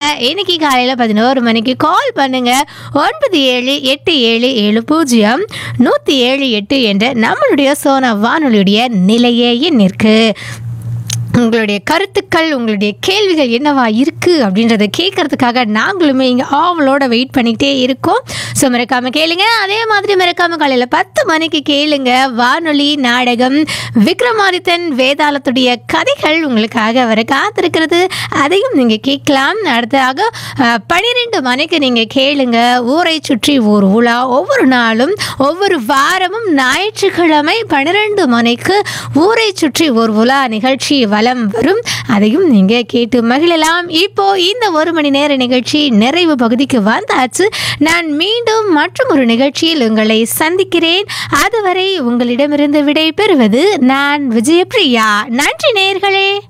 இன்னைக்கு காலையில் பதினோரு மணிக்கு கால் பண்ணுங்க ஒன்பது ஏழு எட்டு ஏழு ஏழு பூஜ்ஜியம் நூற்றி ஏழு எட்டு என்ற நம்மளுடைய சோனா வானொலியுடைய நிலைய எண்ணிற்கு உங்களுடைய கருத்துக்கள் உங்களுடைய கேள்விகள் என்னவா இருக்கு அப்படின்றத கேட்கறதுக்காக நாங்களுமே இங்கே ஆவலோட வெயிட் பண்ணிக்கிட்டே இருக்கோம் ஸோ மறக்காம கேளுங்க அதே மாதிரி மறக்காம காலையில் பத்து மணிக்கு கேளுங்க வானொலி நாடகம் விக்ரமாதித்தன் வேதாளத்துடைய கதைகள் உங்களுக்காக வர காத்திருக்கிறது அதையும் நீங்கள் கேட்கலாம் அடுத்ததாக பன்னிரெண்டு மணிக்கு நீங்கள் கேளுங்க ஊரை சுற்றி ஒரு உலா ஒவ்வொரு நாளும் ஒவ்வொரு வாரமும் ஞாயிற்றுக்கிழமை பன்னிரெண்டு மணிக்கு ஊரை சுற்றி ஒரு உலா நிகழ்ச்சி வலம் வரும் அதையும் நீங்க கேட்டு மகிழலாம் இப்போ இந்த ஒரு மணி நேர நிகழ்ச்சி நிறைவு பகுதிக்கு வந்தாச்சு நான் மீண்டும் மற்றும் ஒரு நிகழ்ச்சியில் உங்களை சந்திக்கிறேன் அதுவரை உங்களிடமிருந்து விடை பெறுவது நான் விஜயபிரியா நன்றி நேர்களே